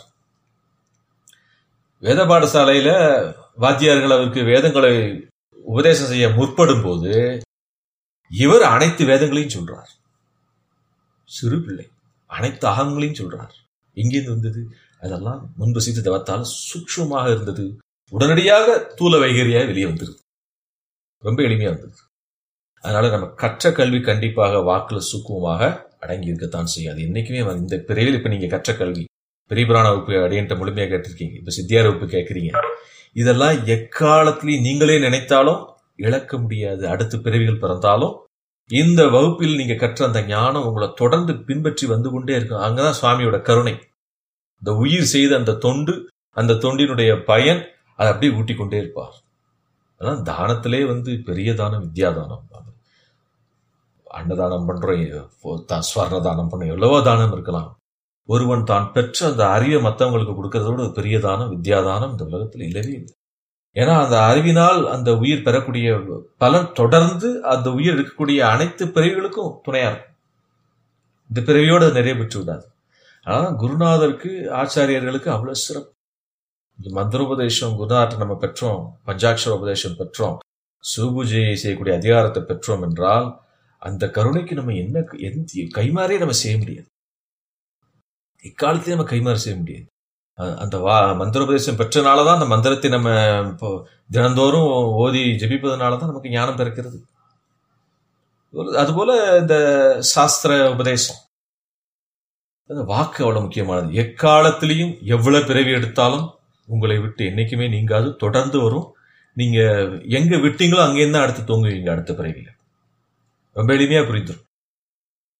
வேத பாடசாலையில வாத்தியார்கள் அவருக்கு வேதங்களை உபதேசம் செய்ய முற்படும் போது இவர் அனைத்து வேதங்களையும் சொல்றார் சிறு பிள்ளை அனைத்து அகங்களையும் சொல்றார் எங்கிருந்து வந்தது அதெல்லாம் முன்பு செய்த தவத்தால் சூக்ஷ்மமாக இருந்தது உடனடியாக தூல வைகரியாக வெளியே வந்துருது ரொம்ப எளிமையா இருந்தது அதனால நம்ம கற்ற கல்வி கண்டிப்பாக வாக்குல சூக்குமமாக அடங்கி இருக்கத்தான் செய்யும் அது என்னைக்குமே வந்து இந்த பிறவில் இப்ப நீங்க கற்ற கல்வி பெரிய புராண வகுப்பு அடியன்ட்ட முழுமையா கேட்டிருக்கீங்க இப்ப சித்தியார வகுப்பு கேட்கறீங்க இதெல்லாம் எக்காலத்திலையும் நீங்களே நினைத்தாலும் இழக்க முடியாது அடுத்த பிறவிகள் பிறந்தாலும் இந்த வகுப்பில் நீங்க கற்ற அந்த ஞானம் உங்களை தொடர்ந்து பின்பற்றி வந்து கொண்டே இருக்கும் அங்கதான் சுவாமியோட கருணை இந்த உயிர் செய்த அந்த தொண்டு அந்த தொண்டினுடைய பயன் அதை அப்படியே ஊட்டி கொண்டே இருப்பார் அதான் தானத்திலே வந்து பெரிய தானம் வித்யா தானம் அன்னதானம் பண்றோம் இப்போ தான் ஸ்வர்ண தானம் பண்றோம் எவ்வளவோ தானம் இருக்கலாம் ஒருவன் தான் பெற்ற அந்த அறிவை மற்றவங்களுக்கு கொடுக்கறதோட ஒரு பெரிய தானம் வித்யா தானம் இந்த உலகத்தில் இல்லவே இல்லை ஏன்னா அந்த அறிவினால் அந்த உயிர் பெறக்கூடிய பலன் தொடர்ந்து அந்த உயிர் இருக்கக்கூடிய அனைத்து பிறவிகளுக்கும் துணையா இருக்கும் இந்த பிறவியோடு அது நிறைய பெற்று விடாது அதனால குருநாதருக்கு ஆச்சாரியர்களுக்கு அவ்வளவு சிறப்பு இந்த மந்திரோபதேசம் குருநாதர் நம்ம பெற்றோம் பஞ்சாட்சர உபதேசம் பெற்றோம் சிவபூஜையை செய்யக்கூடிய அதிகாரத்தை பெற்றோம் என்றால் அந்த கருணைக்கு நம்ம என்ன எந்த கைமாறே நம்ம செய்ய முடியாது இக்காலத்திலே நம்ம கைமாறு செய்ய முடியாது அ- அந்த வா மந்திரோபதேசம் பெற்றனால தான் அந்த மந்திரத்தை நம்ம இப்போ தினந்தோறும் ஓதி ஜெபிப்பதனால தான் நமக்கு ஞானம் பிறக்கிறது ஒரு- அதுபோல இந்த சாஸ்திர உபதேசம் அந்த வாக்கு அவ்வளவு முக்கியமானது எக்காலத்திலையும் எவ்வளவு பிறவி எடுத்தாலும் உங்களை விட்டு என்னைக்குமே நீங்காது தொடர்ந்து வரும் நீங்க எங்க விட்டீங்களோ அங்கேருந்து தான் அடுத்து தூங்குவீங்க அடுத்த பிறவியில ரொம்ப எளிமையா புரிந்துரும்